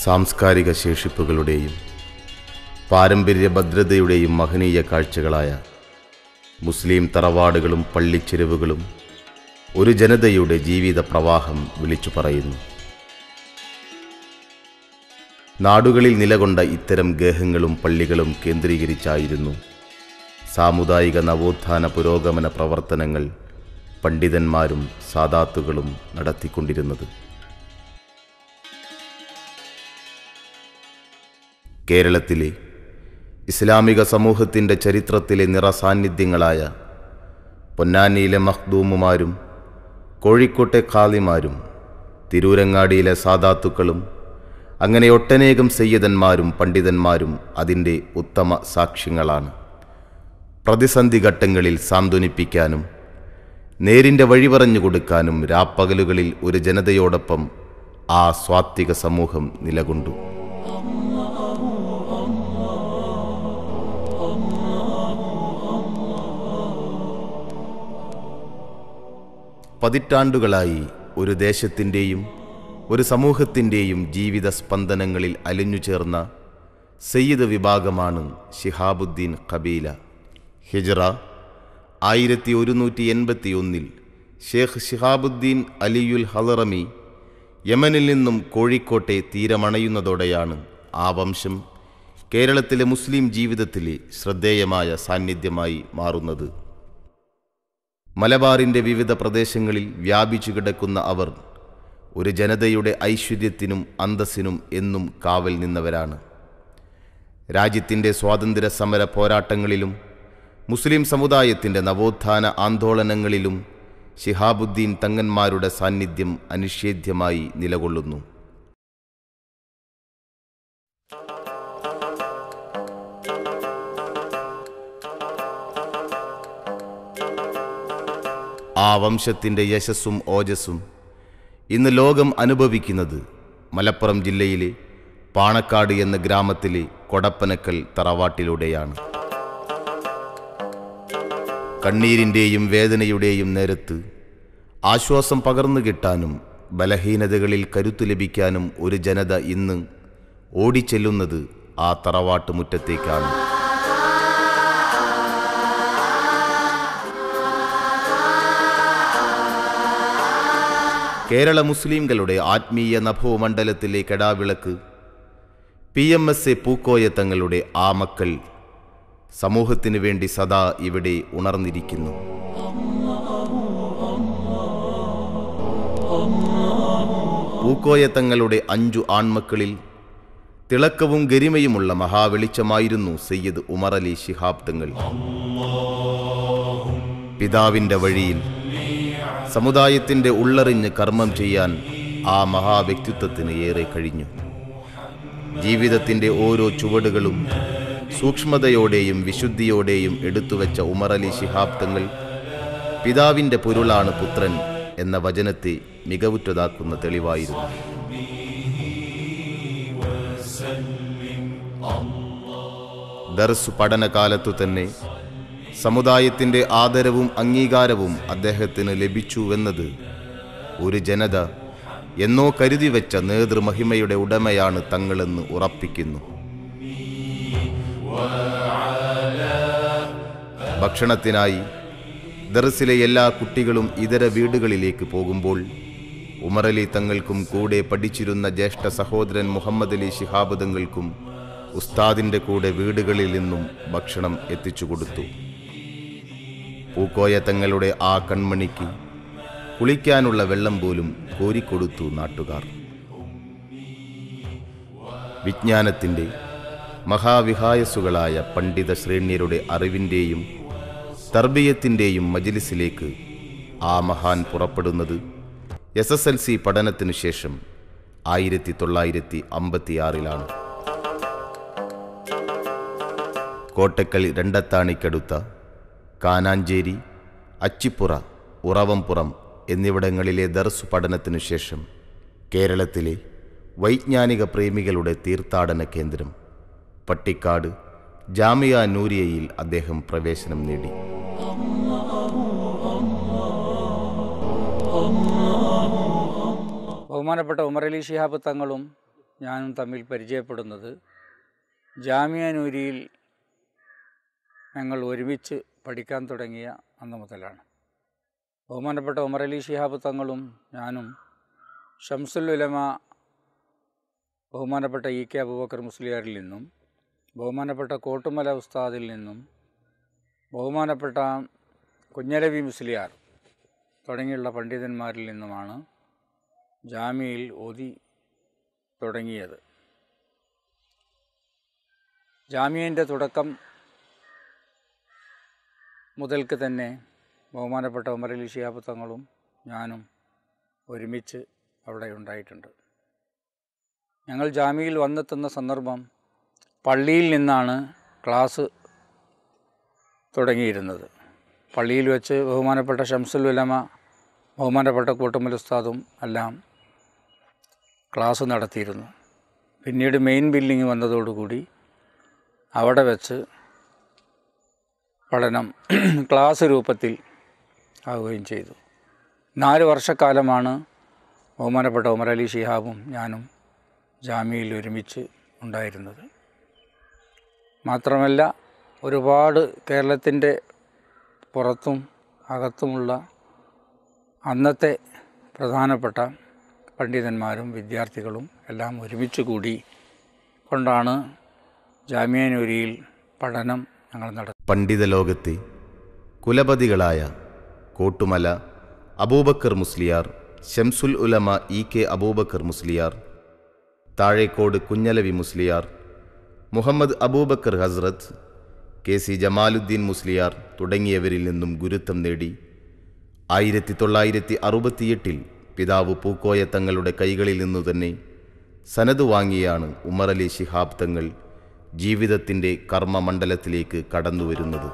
സാംസ്കാരിക ശേഷിപ്പുകളുടെയും പാരമ്പര്യ ഭദ്രതയുടെയും മഹനീയ കാഴ്ചകളായ മുസ്ലിം തറവാടുകളും പള്ളിച്ചെരുവുകളും ഒരു ജനതയുടെ ജീവിത പ്രവാഹം വിളിച്ചു പറയുന്നു നാടുകളിൽ നിലകൊണ്ട ഇത്തരം ഗേഹങ്ങളും പള്ളികളും കേന്ദ്രീകരിച്ചായിരുന്നു സാമുദായിക നവോത്ഥാന പുരോഗമന പ്രവർത്തനങ്ങൾ പണ്ഡിതന്മാരും സാദാത്തുകളും നടത്തിക്കൊണ്ടിരുന്നത് കേരളത്തിലെ ഇസ്ലാമിക സമൂഹത്തിൻ്റെ ചരിത്രത്തിലെ നിറസാന്നിധ്യങ്ങളായ പൊന്നാനിയിലെ മഖ്ദൂമുമാരും കോഴിക്കോട്ടെ ഖാലിമാരും തിരൂരങ്ങാടിയിലെ സാദാത്തുക്കളും അങ്ങനെ ഒട്ടനേകം സയ്യദന്മാരും പണ്ഡിതന്മാരും അതിൻ്റെ ഉത്തമ സാക്ഷ്യങ്ങളാണ് പ്രതിസന്ധി ഘട്ടങ്ങളിൽ സാന്ത്വനിപ്പിക്കാനും നേരിൻ്റെ വഴി പറഞ്ഞു കൊടുക്കാനും രാപ്പകലുകളിൽ ഒരു ജനതയോടൊപ്പം ആ സ്വാത്വിക സമൂഹം നിലകൊണ്ടു പതിറ്റാണ്ടുകളായി ഒരു ദേശത്തിൻ്റെയും ഒരു സമൂഹത്തിൻ്റെയും ജീവിത സ്പന്ദനങ്ങളിൽ അലിഞ്ഞു ചേർന്ന സയ്യിദ് വിഭാഗമാണ് ഷിഹാബുദ്ദീൻ ഖബീല ഹിജ്റ ആയിരത്തി ഒരുന്നൂറ്റി എൺപത്തി ഒന്നിൽ ഷേഖ് ഷിഹാബുദ്ദീൻ അലിയുൽ ഹലറമി യമനിൽ നിന്നും കോഴിക്കോട്ടെ തീരമണയുന്നതോടെയാണ് ആ വംശം കേരളത്തിലെ മുസ്ലിം ജീവിതത്തിലെ ശ്രദ്ധേയമായ സാന്നിധ്യമായി മാറുന്നത് മലബാറിൻ്റെ വിവിധ പ്രദേശങ്ങളിൽ വ്യാപിച്ചു കിടക്കുന്ന അവർ ഒരു ജനതയുടെ ഐശ്വര്യത്തിനും അന്തസ്സിനും എന്നും കാവൽ നിന്നവരാണ് രാജ്യത്തിൻ്റെ സ്വാതന്ത്ര്യ സമര പോരാട്ടങ്ങളിലും മുസ്ലിം സമുദായത്തിൻ്റെ നവോത്ഥാന ആന്തോളനങ്ങളിലും ശിഹാബുദ്ദീൻ തങ്ങന്മാരുടെ സാന്നിധ്യം അനിഷേധ്യമായി നിലകൊള്ളുന്നു ആ വംശത്തിൻ്റെ യശസ്സും ഓജസ്സും ഇന്ന് ലോകം അനുഭവിക്കുന്നത് മലപ്പുറം ജില്ലയിലെ പാണക്കാട് എന്ന ഗ്രാമത്തിലെ കൊടപ്പനക്കൽ തറവാട്ടിലൂടെയാണ് കണ്ണീരിൻ്റെയും വേദനയുടെയും നേരത്ത് ആശ്വാസം പകർന്നു കിട്ടാനും ബലഹീനതകളിൽ കരുത്തു ലഭിക്കാനും ഒരു ജനത ഇന്ന് ഓടിച്ചെല്ലുന്നത് ആ തറവാട്ട് മുറ്റത്തേക്കാണ് കേരള മുസ്ലിംകളുടെ ആത്മീയ നഭോമണ്ഡലത്തിലെ കെടാവിളക്ക് P M S A Pookoya തങ്ങളുടെ ആ മക്കൾ സമൂഹത്തിനു വേണ്ടി സദാ ഇവിടെ ഉണർന്നിരിക്കുന്നു പൂക്കോയ തങ്ങളുടെ അഞ്ചു ആൺമക്കളിൽ തിളക്കവും ഗരിമയുമുള്ള മഹാവെളിച്ചമായിരുന്നു സയ്യിദ് ഉമർ അലി ശിഹാബ് തങ്ങൾ പിതാവിൻ്റെ വഴിയിൽ സമുദായത്തിൻ്റെ ഉള്ളറിഞ്ഞ് കർമ്മം ചെയ്യാൻ ആ മഹാവ്യക്തിത്വത്തിന് ഏറെ കഴിഞ്ഞു ജീവിതത്തിൻ്റെ ഓരോ ചുവടുകളും സൂക്ഷ്മതയോടെയും വിശുദ്ധിയോടെയും എടുത്തുവെച്ച ഉമർ അലി ശിഹാബ് തങ്ങൾ പിതാവിൻ്റെ പൊരുളാണ് പുത്രൻ എന്ന വചനത്തെ മികവുറ്റതാക്കുന്ന തെളിവായിരുന്നു ദർസ് പഠനകാലത്തു തന്നെ സമുദായത്തിൻ്റെ ആദരവും അംഗീകാരവും അദ്ദേഹത്തിന് ലഭിച്ചുവെന്നത് ഒരു ജനത എന്നോ കരുതി വെച്ച നേതൃമഹിമയുടെ ഉടമയാണ് തങ്ങളെന്ന് ഉറപ്പിക്കുന്നു ഭക്ഷണത്തിനായി ദർസിലെ എല്ലാ കുട്ടികളും ഇതര വീടുകളിലേക്ക് പോകുമ്പോൾ ഉമറലി തങ്ങൾക്കും കൂടെ പഠിച്ചിരുന്ന ജ്യേഷ്ഠ സഹോദരൻ മുഹമ്മദ് അലി ശിഹാബ് തങ്ങൾക്കും ഉസ്താദിൻ്റെ കൂടെ വീടുകളിൽ നിന്നും ഭക്ഷണം എത്തിച്ചു കൊടുത്തു പൂക്കോയ തങ്ങളുടെ ആ കൺമണിക്ക് കുളിക്കാനുള്ള വെള്ളം പോലും കോരിക്കൊടുത്തു നാട്ടുകാർ വിജ്ഞാനത്തിൻ്റെ മഹാവിഹായസുകളായ പണ്ഡിത ശ്രേണ്യരുടെ അറിവിൻ്റെയും തർബീയത്തിൻ്റെയും മജിലിസിലേക്ക് ആ മഹാൻ പുറപ്പെടുന്നത് എസ് എസ് എൽ സി പഠനത്തിനു ശേഷം ആയിരത്തി തൊള്ളായിരത്തി അമ്പത്തിയാറിലാണ് കോട്ടക്കൽ രണ്ടത്താണിക്കടുത്ത കാനാഞ്ചേരി അച്ചിപ്പുറ ഉറവംപുറം എന്നിവിടങ്ങളിലെ ദർസ് പഠനത്തിനു ശേഷം കേരളത്തിലെ വൈജ്ഞാനിക പ്രേമികളുടെ തീർത്ഥാടന കേന്ദ്രം പട്ടിക്കാട് ജാമിയ നൂരിയയിൽ അദ്ദേഹം പ്രവേശനം നേടി ബഹുമാനപ്പെട്ട ഉമർ അലി ശിഹാബ് തങ്ങളും ഞാനും തമ്മിൽ പരിചയപ്പെടുന്നത് ജാമിയ നൂരിയിൽ ഞങ്ങൾ ഒരുമിച്ച് പഠിക്കാൻ തുടങ്ങിയ അന്ന് മുതലാണ് ബഹുമാനപ്പെട്ട ഉമർ അലി ശിഹാബ് തങ്ങളും ഞാനും ഷംസുൽ ഉലമ ബഹുമാനപ്പെട്ട ഇ കെ അബൂബക്കർ മുസ്ലിയാരിൽ നിന്നും ബഹുമാനപ്പെട്ട കോട്ടുമല ഉസ്താദിൽ നിന്നും ബഹുമാനപ്പെട്ട കുഞ്ഞലവി മുസ്ലിയാർ തുടങ്ങിയുള്ള പണ്ഡിതന്മാരിൽ നിന്നുമാണ് ജാമ്യയിൽ ഓതി തുടങ്ങിയത് ജാമ്യൻ്റെ തുടക്കം മുതൽക്ക് തന്നെ ബഹുമാനപ്പെട്ട ഉമരലി ഷിയാബ് തങ്ങളും ഞാനും ഒരുമിച്ച് അവിടെ ഉണ്ടായിട്ടുണ്ട് ഞങ്ങൾ ജാമ്യയിൽ വന്നെത്തുന്ന സന്ദർഭം പള്ളിയിൽ നിന്നാണ് ക്ലാസ് തുടങ്ങിയിരുന്നത് പള്ളിയിൽ വെച്ച് ബഹുമാനപ്പെട്ട ഷംസുൽ ഉലമ ബഹുമാനപ്പെട്ട കൂട്ടുമൽ ഉസ്താദും എല്ലാം ക്ലാസ് നടത്തിയിരുന്നു പിന്നീട് മെയിൻ ബിൽഡിംഗ് വന്നതോടുകൂടി അവിടെ വെച്ച് പഠനം ക്ലാസ് രൂപത്തിൽ ആവുകയും ചെയ്തു നാല് വർഷക്കാലമാണ് ബഹുമാനപ്പെട്ട ഉമർ അലി ഷിഹാബും ഞാനും ജാമ്യയിൽ ഒരുമിച്ച് ഉണ്ടായിരുന്നത് മാത്രമല്ല ഒരുപാട് കേരളത്തിൻ്റെ പുറത്തും അകത്തുമുള്ള അന്നത്തെ പ്രധാനപ്പെട്ട പണ്ഡിതന്മാരും വിദ്യാർത്ഥികളും എല്ലാം ഒരുമിച്ച് കൂടി കൊണ്ടാണ് ജാമ്യാനൂരിയിൽ പഠനം ഞങ്ങൾ നടത്തി പണ്ഡിത ലോകത്തെ കുലപതികളായ Kottumala Abubakar Musliyar Shamsul Ulama E K Abubakar Musliyar Thazhekode Kunhalavi Musliyar Muhammad Abubakar Hazrat K C Jamaluddin Musliyar തുടങ്ങിയവരിൽ നിന്നും ഗുരുത്വം നേടി ആയിരത്തി തൊള്ളായിരത്തി അറുപത്തിയെട്ടിൽ പിതാവ് പൂക്കോയ തങ്ങളുടെ കൈകളിൽ നിന്നു തന്നെ സനത് വാങ്ങിയാണ് ഉമർ അലി ശിഹാബ് തങ്ങൾ ജീവിതത്തിൻ്റെ കർമ്മമണ്ഡലത്തിലേക്ക് കടന്നുവരുന്നത്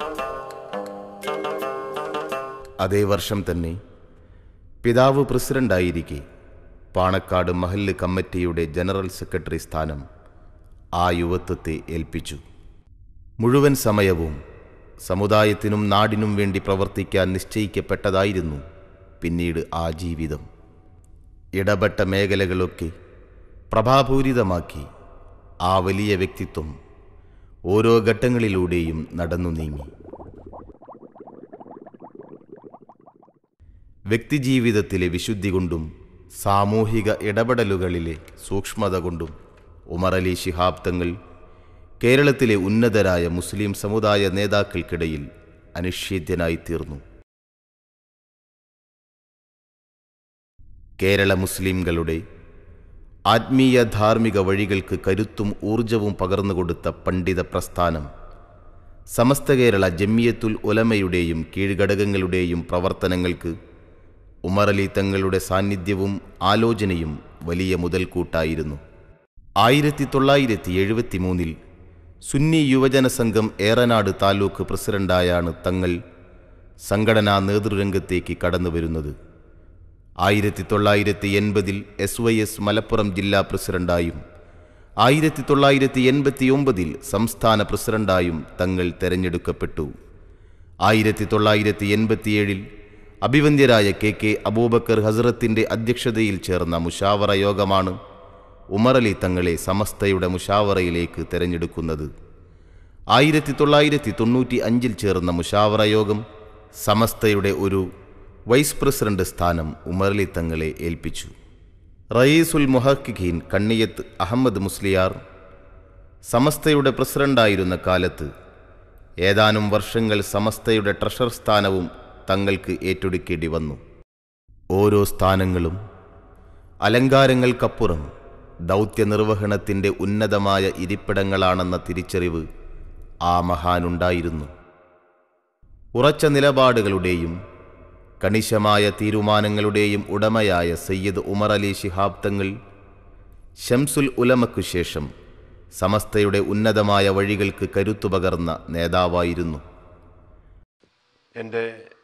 അതേ വർഷം തന്നെ പിതാവ് പ്രസിഡന്റായിരിക്കെ പാണക്കാട് മഹല്ല് കമ്മിറ്റിയുടെ ജനറൽ സെക്രട്ടറി സ്ഥാനം ആ യുവത്വത്തെ ഏൽപ്പിച്ചു മുഴുവൻ സമയവും സമുദായത്തിനും നാടിനും വേണ്ടി പ്രവർത്തിക്കാൻ നിശ്ചയിക്കപ്പെട്ടതായിരുന്നു പിന്നീട് ആ ജീവിതം ഇടപെട്ട മേഖലകളൊക്കെ പ്രഭാപൂരിതമാക്കി ആ വലിയ വ്യക്തിത്വം ഓരോ ഘട്ടങ്ങളിലൂടെയും നടന്നു നീങ്ങി വ്യക്തിജീവിതത്തിലെ വിശുദ്ധി കൊണ്ടും സാമൂഹിക ഇടപെടലുകളിലെ സൂക്ഷ്മത കൊണ്ടും ഉമർ അലി ശിഹാബ് തങ്ങൾ കേരളത്തിലെ ഉന്നതരായ മുസ്ലിം സമുദായ നേതാക്കൾക്കിടയിൽ അനിശ്ചിത്യനായി തീർന്നു കേരള മുസ്ലിംകളുടെ ആത്മീയ ധാർമ്മിക വഴികൾക്ക് കരുത്തും ഊർജവും പകർന്നുകൊടുത്ത പണ്ഡിത പ്രസ്ഥാനം സമസ്ത കേരള ജമ്മിയത്തുൽ ഉലമയുടെയും കീഴ്ഘടകങ്ങളുടെയും പ്രവർത്തനങ്ങൾക്ക് ഉമറലി തങ്ങളുടെ സാന്നിധ്യവും ആലോചനയും വലിയ മുതൽക്കൂട്ടായിരുന്നു ആയിരത്തി തൊള്ളായിരത്തി എഴുപത്തി മൂന്നിൽ സുന്നി യുവജന സംഘം ഏറനാട് താലൂക്ക് പ്രസിഡന്റായാണ് തങ്ങൾ സംഘടനാ നേതൃരംഗത്തേക്ക് കടന്നു വരുന്നത് ആയിരത്തി തൊള്ളായിരത്തി എൺപതിൽ എസ് വൈ എസ് മലപ്പുറം ജില്ലാ പ്രസിഡന്റായും ആയിരത്തി തൊള്ളായിരത്തി എൺപത്തി ഒമ്പതിൽ സംസ്ഥാന പ്രസിഡന്റായും തങ്ങൾ തെരഞ്ഞെടുക്കപ്പെട്ടു ആയിരത്തി തൊള്ളായിരത്തി എൺപത്തിയേഴിൽ അഭിവന്ദ്യരായ കെ കെ അബൂബക്കർ ഹസ്രത്തിൻ്റെ അധ്യക്ഷതയിൽ ചേർന്ന മുഷാവറ യോഗമാണ് ഉമറലി തങ്ങളെ സമസ്തയുടെ മുഷാവറയിലേക്ക് തെരഞ്ഞെടുക്കുന്നത് ആയിരത്തി തൊള്ളായിരത്തി തൊണ്ണൂറ്റി അഞ്ചിൽ ചേർന്ന മുഷാവറ യോഗം സമസ്തയുടെ ഒരു വൈസ് പ്രസിഡന്റ് സ്ഥാനം ഉമറലി തങ്ങളെ ഏൽപ്പിച്ചു റയീസുൽ മുഹക്കിഖീൻ കണ്ണിയത്ത് അഹമ്മദ് മുസ്ലിയാർ സമസ്തയുടെ പ്രസിഡന്റായിരുന്ന കാലത്ത് ഏതാനും വർഷങ്ങൾ സമസ്തയുടെ ട്രഷർ സ്ഥാനവും തങ്ങൾക്ക് ഏറ്റെടുക്കേണ്ടി വന്നു ഓരോ സ്ഥാനങ്ങളും അലങ്കാരങ്ങൾക്കപ്പുറം ദൗത്യനിർവഹണത്തിൻ്റെ ഉന്നതമായ ഇരിപ്പിടങ്ങളാണെന്ന തിരിച്ചറിവ് ആ മഹാനുണ്ടായിരുന്നു ഉറച്ച നിലപാടുകളുടെയും കണിശമായ തീരുമാനങ്ങളുടെയും ഉടമയായ സയ്യിദ് ഉമർ അലി ശിഹാബ് തങ്ങൾ ഷംസുൽ ഉലമക്കു ശേഷം സമസ്തയുടെ ഉന്നതമായ വഴികൾക്ക് കരുത്തു പകർന്ന നേതാവായിരുന്നു എൻ്റെ